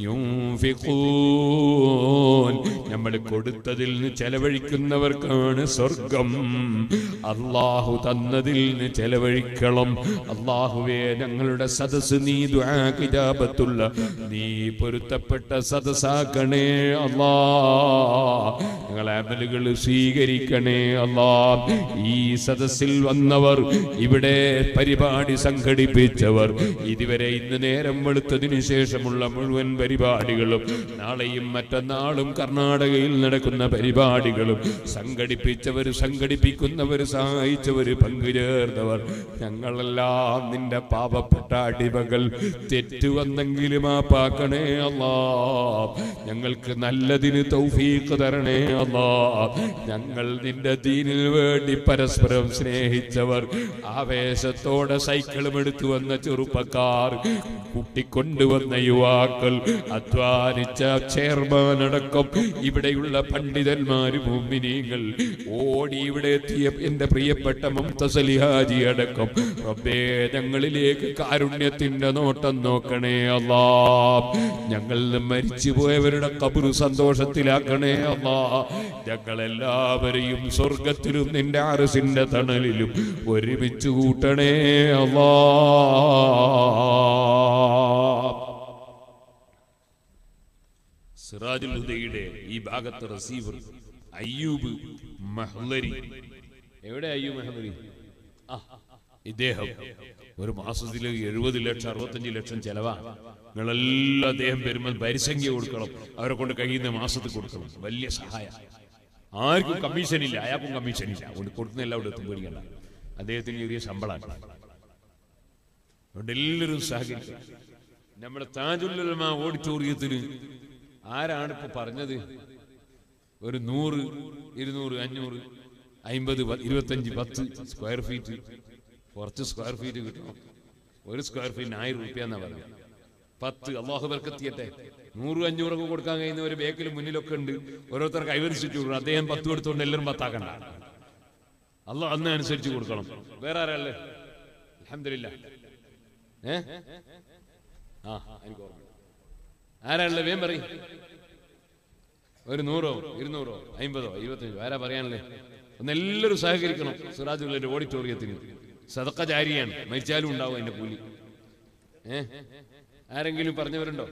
യുൻഫിഖൂൻ." നമ്മൾ കൊടുത്തതിൽ നിന്ന് ചെലവഴിക്കുന്നവർക്കാണ് സ്വർഗം അള്ളാഹു തന്നതിൽ നിന്ന് ചെലവഴിക്കണം അള്ളാഹുവേ ഞങ്ങളുടെ സദസ് നീ ദുആ കിതാബത്തുള്ള നീ പൊരുത്തപ്പെട്ട സദസ്സാക്കണേ അല്ലാ ഞങ്ങളെ അമലുകൾ സ്വീകരിക്കണേ അല്ലാ ഈ സദസ്സിൽ വന്നവർ ഇവിടെ പരിപാടി സംഘടിപ്പിച്ചവർ ഇതുവരെ ഇന്ന് നേരം വെളുത്തതിനു ശേഷമുള്ള മുഴുവൻ പരിപാടികളും നാളെയും മറ്റന്നാളും കർണാടകയിൽ നടക്കുന്ന പരിപാടികളും സംഘടിപ്പിച്ചവർ സംഘടിപ്പിക്കുന്നവർ സഹായിച്ചവർ പങ്കുചേർന്നവർ ഞങ്ങളെല്ലാം നിന്റെ പാപപ്പെട്ട അടിമകൾ തെറ്റു വന്നെങ്കിലും ആ പാക്കണേ അല്ലാ ഞങ്ങൾക്ക് നല്ലതിന് തൗഫീഖ് തരണേ അല്ലാ ഞങ്ങൾ നിന്റെ ദീനിൽ വേണ്ടി പരസ്പരം സ്നേഹിച്ചവർ ആവേശത്തോടെ സൈക്കിളും എടുത്തു വന്ന ചെറുപ്പക്കാർ കൂട്ടിക്കൊണ്ടുവന്ന യുവാക്കൾ അധ്വാനിച്ച ചെയർമാൻ അടക്കം ഇവിടെയുള്ള പണ്ഡിതന്മാര് മുമ്പിനീങ്ങൾ ഓടി ഇവിടെ എത്തിയ എന്റെ പ്രിയപ്പെട്ട മുംതസലിഹാജി അടക്കം റബ്ബേ ഞങ്ങളിലേക്ക് കാരുണ്യത്തിന്റെ നോട്ടം നോക്കണേ അല്ലാ ഞങ്ങൾ മരിച്ചു പോയവരുടെ കബറു സന്തോഷത്തിലാക്കണേ അല്ലാ ഞങ്ങളെല്ലാവരെയും സ്വർഗത്തിലും നിന്റെ അറസിന്റെ തണലിലും ഒരുമിച്ച് കൂട്ടണേ അല്ലാ സിറാജുൽ ഹുദയുടെ ഈ ഭാഗത്ത് റിസീവർ അയ്യൂബ് മഹ്ലരി എവിടെ അയ്യൂബ് മഹ്ലരി ആ ഇദ്ദേഹം ഒരു മാസത്തിൽ എഴുപത് ലക്ഷം അറുപത്തഞ്ച് ലക്ഷം ചെലവാ നിങ്ങളെല്ലാം അദ്ദേഹം വരുമ്പോൾ പരിസംഖ്യ കൊടുക്കണം അവരെ കൊണ്ട് കഴിയുന്ന മാസത്തിൽ കൊടുക്കണം വലിയ സഹായം ആർക്കും കമ്മീഷൻ ഇല്ല അയാൾക്കും കമ്മീഷൻ ഇല്ല അതുകൊണ്ട് കൊടുക്കുന്ന എല്ലാവരും എത്തും പേടിക്കണ്ട അദ്ദേഹത്തിന് ചെറിയ ശമ്പളമാണ് അതുകൊണ്ട് എല്ലാവരും സഹകരിക്കും നമ്മുടെ താജുല്ലമ ഓഡിറ്റോറിയത്തിന് ആരാണ് ഇപ്പൊ പറഞ്ഞത് ഒരു നൂറ് ഇരുന്നൂറ് അഞ്ഞൂറ് അമ്പത് ഇരുപത്തഞ്ച് പത്ത് സ്ക്വയർ ഫീറ്റ് കുറച്ച് സ്ക്വയർ ഫീറ്റ് കിട്ടണം ഒരു സ്ക്വയർ ഫീറ്റിന് ആയിരം റുപ്യ എന്നാ പറയുന്നത് പത്ത് അള്ളാഹു ബർക്കെത്തിയട്ടെ നൂറ് അഞ്ഞൂറൊക്കെ കൊടുക്കാൻ കഴിയുന്ന ഒരു ബേക്കിലും മുന്നിലൊക്കെ ഉണ്ട് ഓരോരുത്തർ കൈവരിച്ചിട്ട് കൊടുക്കണം അദ്ദേഹം പത്ത് കൊടുത്തുകൊണ്ട് എല്ലാവരും പത്താക്കണ്ട അള്ളാഹ് അന്ന് അനുസരിച്ച് കൊടുക്കണം വേറെ ആരല്ലേ അൽഹംദുലില്ലാ ഏ ആ എനിക്ക് ഓർമ്മ ആരാണുള്ളത് വേം പറയും ഒരു നൂറോ ഇരുന്നൂറോ അമ്പതോ ഇരുപത്തഞ്ചോ ആരാ പറയാനല്ലേ ഒന്ന് എല്ലാവരും സഹകരിക്കണം സിറാജുള്ളന്റെ ഓഡിറ്റോറിയത്തിന് സതക്ക ജാരിയാണ് മരിച്ചാലും ഉണ്ടാവും അതിന്റെ കൂലി ഏ ആരെങ്കിലും പറഞ്ഞവരുണ്ടോ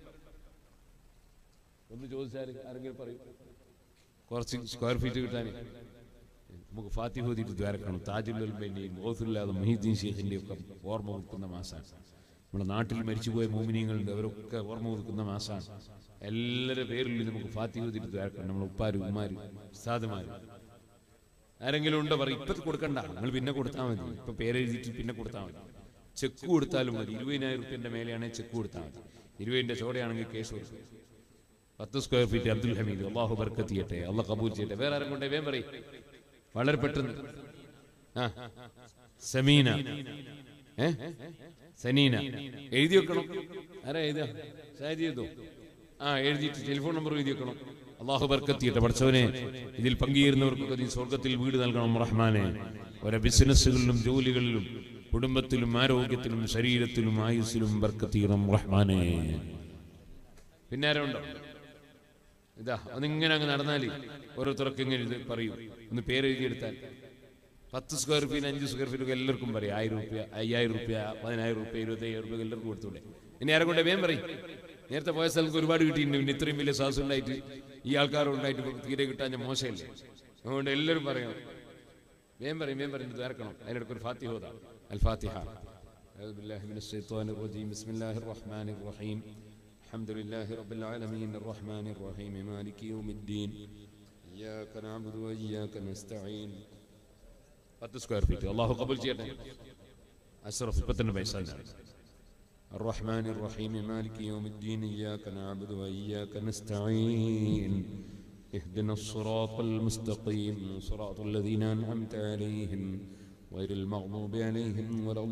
ഒന്ന് ചോദിച്ചാൽ ആരെങ്കിലും പറയും കുറച്ച് സ്ക്വയർ ഫീറ്റ് കിട്ടാൻ നമുക്ക് ഫാത്തിഹ ഓതിയിട്ട് ദ്വാരക്കണം താജുലുൽബന്റെയും ഓസുല്ലാതെ മൊഹീദ്ദീൻ ഷെയ്ഖിന്റെയും ഒക്കെ ഓർമ്മ പുതുക്കുന്ന മാസമാണ് നമ്മുടെ നാട്ടിൽ മരിച്ചുപോയ മോമിനിയങ്ങളുണ്ട് അവരൊക്കെ ഓർമ്മ പുതുക്കുന്ന മാസമാണ് എല്ലാവരുടെ പേരിൽ നമുക്ക് ഫാത്തിഹ ഓതിയിട്ട് ദ്വാരക്കണം നമ്മുടെ ഉപ്പാരും ഉമ്മാരും ഉസ്താദുമാരും ആരെങ്കിലും ഉണ്ടോ പറയും ഇപ്പൊ കൊടുക്കണ്ട നിങ്ങൾ പിന്നെ കൊടുത്താൽ മതി ഇപ്പൊ പേരെഴുതിയിട്ട് പിന്നെ കൊടുത്താൽ മതി ചെക്ക് കൊടുത്താലും മതി ഇരുപതിനായിരം റുപ്യന്റെ മേലെയാണെങ്കിൽ ചെക്ക് കൊടുത്താൽ മതി ഇരുപതിന്റെ ചോടയാണെങ്കിൽ കേസ് കൊടുക്കും പത്ത് സ്ക്വയർ ഫീറ്റ് അബ്ദുൽ ഹമീദ് അള്ളാഹു ബർക്കത്ത് ചെയ്യട്ടെ അള്ളാഹ് കബൂൽ ചെയ്യട്ടെ വേറെ ആരും കൊണ്ടേ വേം പറയും വളരെ പെട്ടെന്ന് ആ സമീന ഏ സനീന എഴുതി വെക്കണം ആരാ എഴുതുക ഷാജി എഴുതോ ആ എഴുതിയിട്ട് ടെലിഫോൺ നമ്പർ എഴുതി വെക്കണം അള്ളാഹു ബർക്കത്ത് ചെയ്യട്ടെ പഠിച്ചവനെ ഇതിൽ പങ്കുചേരുന്നവർക്കൊക്കെ നീ സ്വർഗത്തിൽ വീട് നൽകണം റഹ്മാനെ ഓരോ ബിസിനസ്സുകളിലും ജോലികളിലും കുടുംബത്തിലും ആരോഗ്യത്തിലും ശരീരത്തിലും ആയുസ്സിലും ബർക്കത്ത് ചെയ്യണം റഹ്മാനെ പിന്നെ ആരോ ഉണ്ടോ ഇതാ അതിങ്ങനെ അങ്ങ് നടന്നാൽ ഓരോരുത്തർക്ക് ഇങ്ങനെ ഇത് പറയൂ ഒന്ന് പേര് എഴുതിയെടുത്താൽ പത്ത് സ്ക്വയർ ഫീറ്റ് അഞ്ച് സ്ക്വയർ ഫീറ്റ് ഒക്കെ എല്ലാവർക്കും പറയും ആയിരം റുപ്യ അയ്യായിരം റുപ്യ പതിനായിരം റുപ്യ ഇരുപത്തയ്യായിരം റുപ്യ എല്ലാവർക്കും കൊടുത്തൂടെ ഇനി ആരെ കൊണ്ട് വേഗം പറയും നേരത്തെ പോയ സ്ഥലത്ത് ഒരുപാട് കിട്ടിയിട്ടുണ്ട് പിന്നെ ഇത്രയും വലിയ സാഹസം ഉണ്ടായിട്ട് ഈ ആൾക്കാരും ഉണ്ടായിട്ട് ഇപ്പൊ തീരെ കിട്ടാൻ മോശമല്ലേ അതുകൊണ്ട് എല്ലാവരും പറയണം വേഗം പറയും വേഗം പറയും തീർക്കണം അതിനിടയ്ക്ക് ഒരു ഫാത്തിഹ ഓതാ അൽ ഫാത്തിഹ أعوذ بالله من الشيطان الرجيم بسم الله الرحمن الرحيم الحمد لله رب العالمين الرحمن الرحيم مالك يوم الدين إياك نعبد وإياك نستعين പത്ത് സ്ക്വയർ ഫീറ്റ് അള്ളാഹു കബൂൽ ചെയ്യട്ടെ അഷ്റഫ് ഇപ്പൊ തന്നെ പൈസ തന്നെയാണ്. الرحمن الرحيم مالك يوم الدين إياك نعبد وإياك نستعين اهدنا الصراط المستقيم صراط الذين أنعمت عليهم غير المغضوب عليهم ولا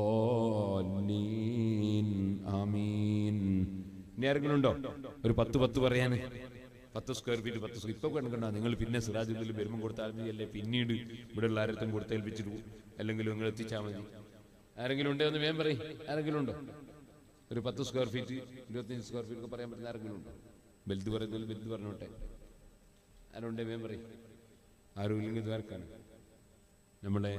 الضالين آمين ഇനി ആരെങ്കിലും ഉണ്ടോ ഒരു പത്ത് പത്ത് പറയാന് പത്ത് സ്ക്വയർ ഫീറ്റ് പത്ത് സ്ക്വയർ ഇപ്പൊ കണ്ടോ നിങ്ങൾ പിന്നെ സിറാജുദ്ദിൽ വരുമ്പോൾ കൊടുത്താൽ മതി അല്ലേ പിന്നീട് ഇവിടെ ഉള്ള ആരത്തും കൊടുത്തേൽപ്പിച്ചിട്ട് പോകും അല്ലെങ്കിൽ നിങ്ങൾ എത്തിച്ചാൽ മതി ആരെങ്കിലും ഉണ്ടോ എന്ന് വേഗം പറയും ആരെങ്കിലും ഉണ്ടോ ഒരു പത്ത് സ്ക്വയർ ഫീറ്റ് ഇരുപത്തിയഞ്ച് സ്ക്വയർ ഫീറ്റ് ഒക്കെ പറയാൻ പറ്റുന്ന ആരെങ്കിലും ഉണ്ടോ വലുത് പറയുന്നതിൽ വലുത് പറഞ്ഞോട്ടെ ആരുണ്ടേ വേഗം പറയും ആരും ഇല്ലെങ്കിൽ ദ്വാരക്കാണ് നമ്മളെ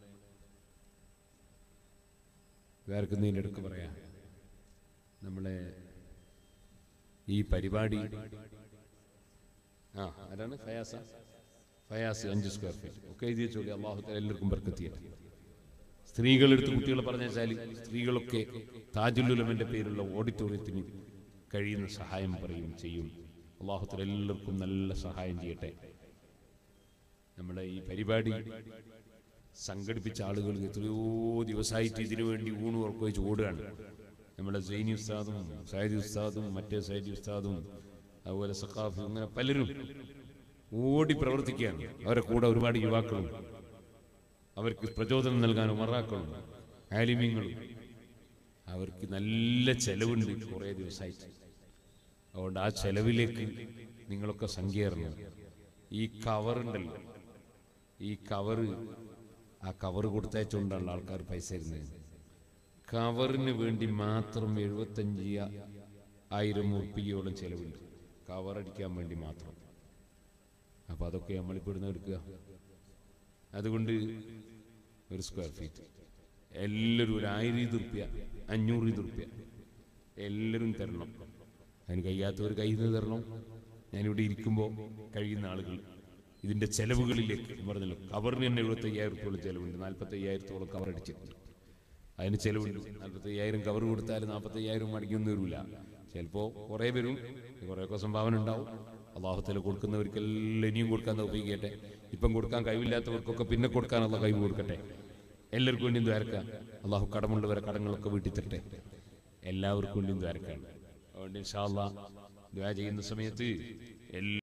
ദ്വാരക്കുന്നതിൻ്റെ അടുക്ക് പറയാം നമ്മളെ ഈ പരിപാടി ആ ആരാണ് ഫയാസ ഫയാസ് അഞ്ച് സ്ക്വയർ ഫീറ്റ് ഒക്കെ എഴുതി വെച്ചോളി അള്ളാഹു തആല എല്ലാവർക്കും ബർക്കത്തിയാണ് സ്ത്രീകളെടുത്ത് കുട്ടികളെ പറഞ്ഞാൽ സ്ത്രീകളൊക്കെ താജുലുലമന്റെ പേരുള്ള ഓഡിറ്റോറിയത്തിന് കഴിയുന്ന സഹായം പറയും ചെയ്യും അള്ളാഹു തആല എല്ലാവർക്കും നല്ല സഹായം ചെയ്യട്ടെ നമ്മുടെ ഈ പരിപാടി സംഘടിപ്പിച്ച ആളുകൾ എത്രയോ ദിവസമായിട്ട് ഇതിനു വേണ്ടി ഊണ് ഉറക്കു വെച്ച് ഓടുകയാണ് നമ്മുടെ സൈനി ഉസ്താദും സൈദി ഉസ്താദും മറ്റേ സൈദി ഉസ്താദും അതുപോലെ സഖാഫും അങ്ങനെ പലരും ഓടി പ്രവർത്തിക്കുകയാണ് അവരെ കൂടെ ഒരുപാട് യുവാക്കളും അവർക്ക് പ്രചോദനം നൽകാൻ ഉമറാക്കളും ആലിമ്യങ്ങളും അവർക്ക് നല്ല ചെലവുണ്ട് കുറേ ദിവസമായിട്ട് അതുകൊണ്ട് ആ ചെലവിലേക്ക് നിങ്ങളൊക്കെ സങ്കേറണം ഈ കവറുണ്ടല്ലോ ഈ കവറ് ആ കവറ് കൊടുത്തയച്ചുകൊണ്ടാണ് ആൾക്കാർ പൈസ തരുന്നത് കവറിന് വേണ്ടി മാത്രം എഴുപത്തഞ്ച് ആയിരം ഉറുപ്പികയോളം ചെലവുണ്ട് കവർ അടിക്കാൻ വേണ്ടി മാത്രം അപ്പൊ അതൊക്കെ നമ്മളിപ്പോൾ ഇവിടുന്ന് എടുക്കുക അതുകൊണ്ട് ഒരു സ്ക്വയർ ഫീറ്റ് എല്ലാവരും ഒരു ആയിരം റുപ്യ അഞ്ഞൂറ് റുപ്യ എല്ലാവരും തരണം അതിന് കഴിയാത്തവർ കയ്യിൽ നിന്ന് തരണം ഞാനിവിടെ ഇരിക്കുമ്പോൾ കഴിയുന്ന ആളുകൾ ഇതിന്റെ ചെലവുകളിലേക്ക് ഞാൻ പറഞ്ഞല്ലോ കവറിന് തന്നെ എഴുപത്തി അയ്യായിരം റുപ്യോളം ചെലവുണ്ട് നാൽപ്പത്തി അയ്യായിരത്തോളം കവർ അടിച്ചിട്ടുണ്ട് അതിന് ചെലവുണ്ട് നാൽപ്പത്തി അയ്യായിരം കവർ കൊടുത്താൽ നാൽപ്പത്തി അയ്യായിരം മടങ്ങിയൊന്നും വരില്ല ചിലപ്പോൾ കുറേ വരും കുറേയൊക്കെ സംഭാവന ഉണ്ടാവും അള്ളാഹുത്തല കൊടുക്കുന്നവർക്കെല്ലാം ഇനിയും കൊടുക്കാൻ ഉപയോഗിക്കട്ടെ ഇപ്പം കൊടുക്കാൻ കഴിവില്ലാത്തവർക്കൊക്കെ പിന്നെ കൊടുക്കാനുള്ള കഴിവ് കൊടുക്കട്ടെ എല്ലാവർക്കും വേണ്ടിയും ദ്വാരക്കാം അള്ളാഹു കടമുള്ളവരെ കടങ്ങളൊക്കെ വീട്ടിൽ തരട്ടെ എല്ലാവർക്കും വേണ്ടിയും ദ്വാരക്കാണ് അതുകൊണ്ട് ഇൻഷാ അള്ളാഹ് ദ്വാര ചെയ്യുന്ന സമയത്ത് എല്ലാ